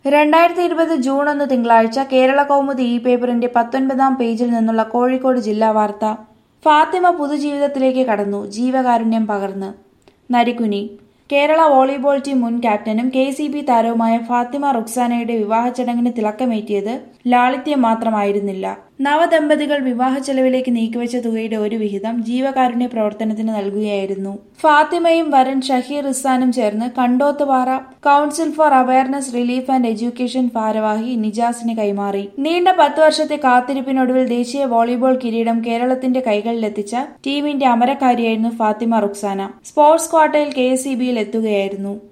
രണ്ടായിരത്തി ഇരുപത് ജൂൺ ഒന്ന് തിങ്കളാഴ്ച കേരള കൗമുദി ഇ പേപ്പറിന്റെ പത്തൊൻപതാം പേജിൽ നിന്നുള്ള കോഴിക്കോട് ജില്ലാ വാർത്ത ഫാത്തിമ പുതുജീവിതത്തിലേക്ക് കടന്നു ജീവകാരുണ്യം പകർന്ന് നരിക്കുനി കേരള വോളിബോൾ ടീം മുൻ ക്യാപ്റ്റനും കെ സി ബി താരവുമായ ഫാത്തിമ റുക്സാനയുടെ വിവാഹ ചടങ്ങിന് തിളക്കമേറ്റിയത് ലാളിത്യം മാത്രമായിരുന്നില്ല നവദമ്പതികൾ വിവാഹ ചെലവിലേക്ക് നീക്കിവെച്ച തുകയുടെ ഒരു വിഹിതം ജീവകാരുണ്യ പ്രവർത്തനത്തിന് നൽകുകയായിരുന്നു ഫാത്തിമയും വരൻ ഷഹീർ ഇസാനും ചേർന്ന് Kandothupara council for awareness relief and education ഭാരവാഹി നിജാസിന് കൈമാറി നീണ്ട പത്ത് വർഷത്തെ കാത്തിരിപ്പിനൊടുവിൽ ദേശീയ വോളിബോൾ കിരീടം കേരളത്തിന്റെ കൈകളിലെത്തിച്ച ടീമിന്റെ അമരക്കാരിയായിരുന്നു ഫാത്തിമ റുക്സാന സ്പോർട്സ് ക്വാട്ടയിൽ കെ എസ് എത്തുകയായിരുന്നു